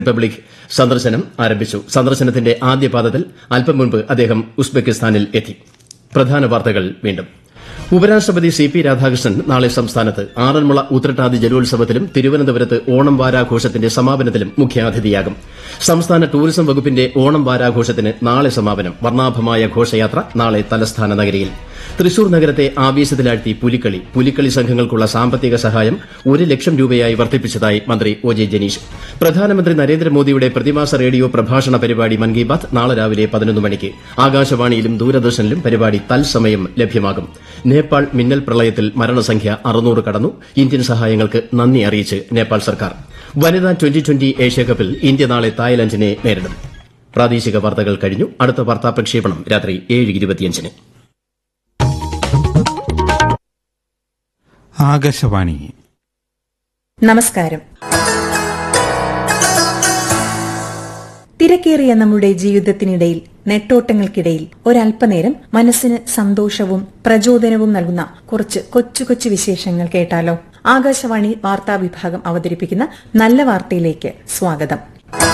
republic സന്ദർശനം ആരംഭിച്ചു സന്ദർശനത്തിന്റെ ആദ്യപാദത്തിൽ അല്പം മുൻപ് അദ്ദേഹം ഉസ്ബെക്കിസ്ഥാനിൽ എത്തി പ്രധാന വാർത്തകൾ വീണ്ടും ഉപരാഷ്ട്രപതി സി പി രാധാകൃഷ്ണൻ നാളെ സംസ്ഥാനത്ത് ആറന്മുള ഉത്രട്ടാതി ജലോത്സവത്തിലും തിരുവനന്തപുരത്ത് ഓണം വാരാഘോഷത്തിന്റെ സമാപനത്തിലും മുഖ്യാതിഥിയാകും സംസ്ഥാന ടൂറിസം വകുപ്പിന്റെ ഓണം വാരാഘോഷത്തിന് നാളെ സമാപനം വർണ്ണാഭമായ ഘോഷയാത്ര നാളെ തലസ്ഥാന നഗരിയിൽ തൃശൂർ നഗരത്തെ ആവേശത്തിലാഴ്ത്തി പുലിക്കളി പുലിക്കളി സംഘങ്ങൾക്കുള്ള സാമ്പത്തിക സഹായം ഒരു ലക്ഷം രൂപയായി വർദ്ധിപ്പിച്ചതായി മന്ത്രി ഒ ജെ ജനീഷ് പ്രധാനമന്ത്രി നരേന്ദ്രമോദിയുടെ പ്രതിമാസ റേഡിയോ പ്രഭാഷണ പരിപാടി മൻ കി ബാത് നാളെ രാവിലെ പതിനൊന്ന് മണിക്ക് ആകാശവാണിയിലും ദൂരദർശനിലും പരിപാടി തത്സമയം ലഭ്യമാകും നേപ്പാൾ മിന്നൽ പ്രളയത്തിൽ മരണസംഖ്യ അറുന്നൂറ് കടന്നു ഇന്ത്യൻ സഹായങ്ങൾക്ക് നന്ദി അറിയിച്ച് നേപ്പാൾ സർക്കാർ വനിതാ ട്വന്റി ട്വന്റി ഏഷ്യാകപ്പിൽ ഇന്ത്യ നാളെ തായ്ലൻഡിനെ നേരിടും പ്രാദേശിക വാർത്തകൾ കഴിഞ്ഞു അടുത്ത വാർത്താ പ്രക്ഷേപണം രാത്രി ഏഴ് ഇരുപത്തിയഞ്ചിന് ആകാശവാണി നമസ്കാരം തിരക്കേറിയ നമ്മുടെ ജീവിതത്തിനിടയിൽ നെട്ടോട്ടങ്ങൾക്കിടയിൽ ഒരല്പനേരം മനസ്സിന് സന്തോഷവും പ്രചോദനവും നൽകുന്ന കുറച്ച് കൊച്ചു കൊച്ചു വിശേഷങ്ങൾ കേട്ടാലോ ആകാശവാണി വാർത്താ വിഭാഗം അവതരിപ്പിക്കുന്ന നല്ല വാർത്തയിലേക്ക് സ്വാഗതം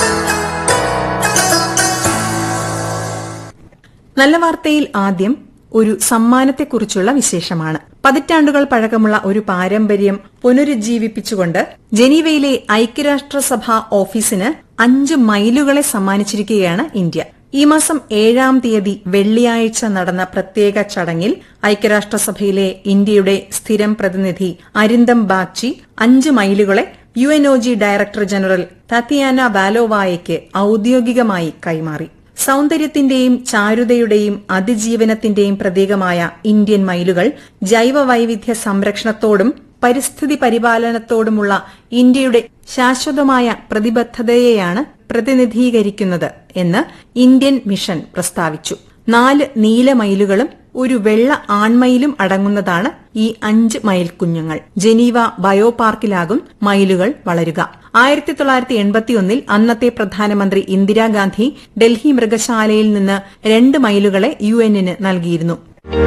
നല്ല വാർത്തയിൽ ആദ്യം ഒരു സമ്മാനത്തെക്കുറിച്ചുള്ള വിശേഷമാണ് പതിറ്റാണ്ടുകൾ പഴക്കമുള്ള ഒരു പാരമ്പര്യം പുനരുജ്ജീവിപ്പിച്ചുകൊണ്ട് ജനീവയിലെ ഐക്യരാഷ്ട്രസഭ ഓഫീസിന് അഞ്ച് മൈലുകളെ സമ്മാനിച്ചിരിക്കുകയാണ് ഇന്ത്യ ഈ മാസം ഏഴാം തീയതി വെള്ളിയാഴ്ച നടന്ന പ്രത്യേക ചടങ്ങിൽ ഐക്യരാഷ്ട്രസഭയിലെ ഇന്ത്യയുടെ സ്ഥിരം പ്രതിനിധി അരിന്ദം ബാഗ്ചി അഞ്ച് മൈലുകളെ U N O G director general Tatiana ബാലോവായയ്ക്ക് ഔദ്യോഗികമായി കൈമാറി സൌന്ദര്യത്തിന്റെയും ചാരുതയുടെയും അതിജീവനത്തിന്റെയും പ്രതീകമായ ഇന്ത്യൻ മയിലുകൾ ജൈവ വൈവിധ്യ സംരക്ഷണത്തോടും പരിസ്ഥിതി പരിപാലനത്തോടുമുള്ള ഇന്ത്യയുടെ ശാശ്വതമായ പ്രതിബദ്ധതയെയാണ് പ്രതിനിധീകരിക്കുന്നത് എന്ന് ഇന്ത്യൻ മിഷൻ പ്രസ്താവിച്ചു നാല് നീല മയിലുകളും ഒരു വെള്ള ആൺമയിലും അടങ്ങുന്നതാണ് ഈ അഞ്ച് മയിൽ കുഞ്ഞുങ്ങൾ ജനീവ ബയോ പാർക്കിലാകും മയിലുകൾ വളരുക ആയിരത്തി തൊള്ളായിരത്തി എൺപത്തിയൊന്നിൽ അന്നത്തെ പ്രധാനമന്ത്രി ഇന്ദിരാഗാന്ധി ഡൽഹി മൃഗശാലയിൽ നിന്ന് രണ്ട് മയിലുകളെ യു എന്നിന് നൽകിയിരുന്നു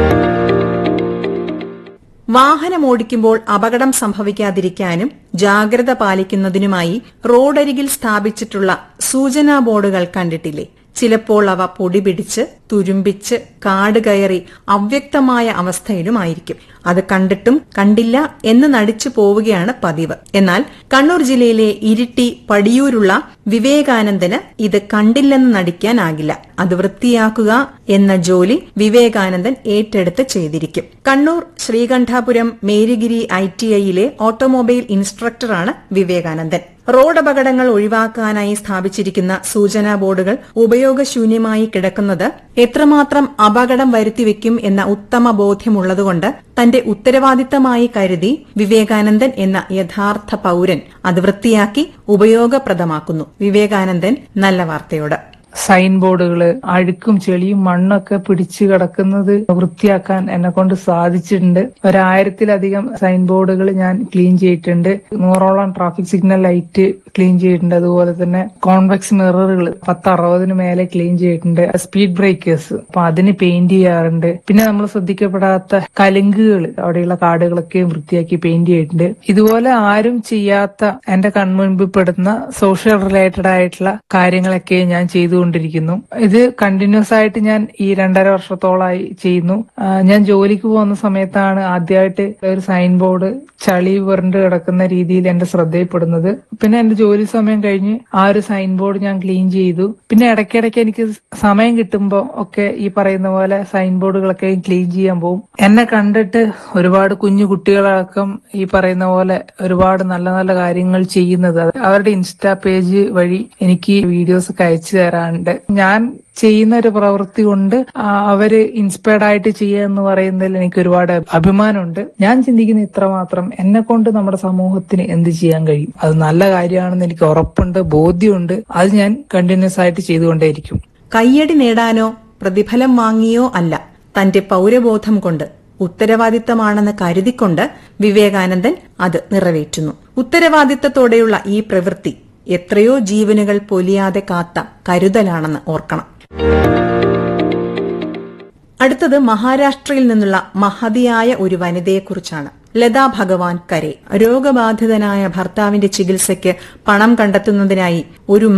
വാഹനമോടിക്കുമ്പോൾ അപകടം സംഭവിക്കാതിരിക്കാനും ജാഗ്രത പാലിക്കുന്നതിനുമായി റോഡരികിൽ സ്ഥാപിച്ചിട്ടുള്ള സൂചനാ ബോർഡുകൾ കണ്ടിട്ടില്ലേ ചിലപ്പോൾ അവ പൊടിപിടിച്ച് തുരുമ്പിച്ച് കാട് കയറി അവ്യക്തമായ അവസ്ഥയിലുമായിരിക്കും അത് കണ്ടിട്ടും കണ്ടില്ല എന്ന് നടിച്ചു പോവുകയാണ് പതിവ് എന്നാൽ കണ്ണൂർ ജില്ലയിലെ ഇരിട്ടി പടിയൂരുള്ള വിവേകാനന്ദന് ഇത് കണ്ടില്ലെന്ന് നടിക്കാനാകില്ല അത് വൃത്തിയാക്കുക എന്ന ജോലി വിവേകാനന്ദൻ ഏറ്റെടുത്ത് ചെയ്തിരിക്കും കണ്ണൂർ ശ്രീകണ്ഠാപുരം മേരിഗിരി ഐ ടി ഐയിലെ ഓട്ടോമൊബൈൽ ഇൻസ്ട്രക്ടറാണ് വിവേകാനന്ദൻ റോഡ് അപകടങ്ങൾ ഒഴിവാക്കാനായി സ്ഥാപിച്ചിരിക്കുന്ന സൂചനാ ബോർഡുകൾ ഉപയോഗശൂന്യമായി കിടക്കുന്നത് എത്രമാത്രം അപകടം വരുത്തിവെക്കും എന്ന ഉത്തമ ബോധ്യമുള്ളതുകൊണ്ട് തന്റെ ഉത്തരവാദിത്തമായി കരുതി വിവേകാനന്ദൻ എന്ന യഥാർത്ഥ പൌരൻ അത് വൃത്തിയാക്കി ഉപയോഗപ്രദമാക്കുന്നു വിവേകാനന്ദൻ നല്ല വാർത്തയോട് സൈൻ ബോർഡുകള് അഴുക്കും ചെളിയും മണ്ണൊക്കെ പിടിച്ചു കിടക്കുന്നത് വൃത്തിയാക്കാൻ എന്നെ കൊണ്ട് സാധിച്ചിട്ടുണ്ട് ഒരായിരത്തിലധികം സൈൻ ബോർഡുകൾ ഞാൻ ക്ലീൻ ചെയ്തിട്ടുണ്ട് നൂറോളം ട്രാഫിക് സിഗ്നൽ ലൈറ്റ് ക്ലീൻ ചെയ്തിട്ടുണ്ട് അതുപോലെ തന്നെ കോൺവെക്സ് മിററുകൾ പത്ത് അറുപതിന് മേലെ ക്ലീൻ ചെയ്തിട്ടുണ്ട് സ്പീഡ് ബ്രേക്കേഴ്സ് അപ്പൊ അതിന് പെയിന്റ് ചെയ്യാറുണ്ട് പിന്നെ നമ്മൾ ശ്രദ്ധിക്കപ്പെടാത്ത കലുങ്കുകൾ അവിടെയുള്ള കാടുകളൊക്കെ വൃത്തിയാക്കി പെയിന്റ് ചെയ്തിട്ടുണ്ട് ഇതുപോലെ ആരും ചെയ്യാത്ത എന്റെ കൺമുൻപിൽ പെടുന്ന സോഷ്യൽ റിലേറ്റഡ് ആയിട്ടുള്ള കാര്യങ്ങളൊക്കെ ഞാൻ ചെയ്തുകൊണ്ടിരിക്കുന്നു ഇത് കണ്ടിന്യൂസ് ആയിട്ട് ഞാൻ ഈ രണ്ടര വർഷത്തോളമായി ചെയ്യുന്നു ആ, ഞാൻ ജോലിക്ക് പോകുന്ന സമയത്താണ് ആദ്യമായിട്ട് ഒരു സൈൻ ബോർഡ് ചളി പുരണ്ട് കിടക്കുന്ന രീതിയിൽ എന്റെ ശ്രദ്ധയിൽപ്പെടുന്നത് പിന്നെ എന്റെ ജോലി സമയം കഴിഞ്ഞ് ആ ഒരു സൈൻ ബോർഡ് ഞാൻ ക്ലീൻ ചെയ്തു പിന്നെ ഇടയ്ക്കിടയ്ക്ക് എനിക്ക് സമയം കിട്ടുമ്പോൾ ഒക്കെ ഈ പറയുന്ന പോലെ സൈൻ ബോർഡുകളൊക്കെ ക്ലീൻ ചെയ്യാൻ പോകും എന്നെ കണ്ടിട്ട് ഒരുപാട് കുഞ്ഞു കുട്ടികളടക്കം ഈ പറയുന്ന പോലെ ഒരുപാട് നല്ല നല്ല കാര്യങ്ങൾ ചെയ്യുന്നത് അവരുടെ ഇൻസ്റ്റാ പേജ് വഴി എനിക്ക് വീഡിയോസ് ഒക്കെ അയച്ചു തരാറുണ്ട് ഞാൻ ചെയ്യുന്ന ഒരു പ്രവൃത്തി കൊണ്ട് ആ, അവര് ഇൻസ്പയർഡ് ആയിട്ട് ചെയ്യുക എന്ന് പറയുന്നതിൽ എനിക്ക് ഒരുപാട് അഭിമാനമുണ്ട് ഞാൻ ചിന്തിക്കുന്ന ഇത്രമാത്രം എന്നെ കൊണ്ട് നമ്മുടെ സമൂഹത്തിന് എന്ത് ചെയ്യാൻ കഴിയും അത് നല്ല കാര്യമാണെന്ന് എനിക്ക് ഉറപ്പുണ്ട് ബോധ്യമുണ്ട് അത് ഞാൻ കണ്ടിന്യൂസ് ആയിട്ട് ചെയ്തുകൊണ്ടേയിരിക്കും കയ്യടി നേടാനോ പ്രതിഫലം വാങ്ങിയോ അല്ല തന്റെ പൌരബോധം കൊണ്ട് ഉത്തരവാദിത്തമാണെന്ന് കരുതിക്കൊണ്ട് വിവേകാനന്ദൻ അത് നിറവേറ്റുന്നു ഉത്തരവാദിത്തത്തോടെയുള്ള ഈ പ്രവൃത്തി എത്രയോ ജീവനുകൾ പൊലിയാതെ കാത്ത കരുതലാണെന്ന് ഓർക്കണം അടുത്തത് മഹാരാഷ്ട്രയിൽ നിന്നുള്ള മഹതിയായ ഒരു വനിതയെക്കുറിച്ചാണ് ലതാ ഭഗവാൻ കരെ രോഗബാധിതനായ ഭർത്താവിന്റെ ചികിത്സയ്ക്ക് പണം കണ്ടെത്തുന്നതിനായി ഒരു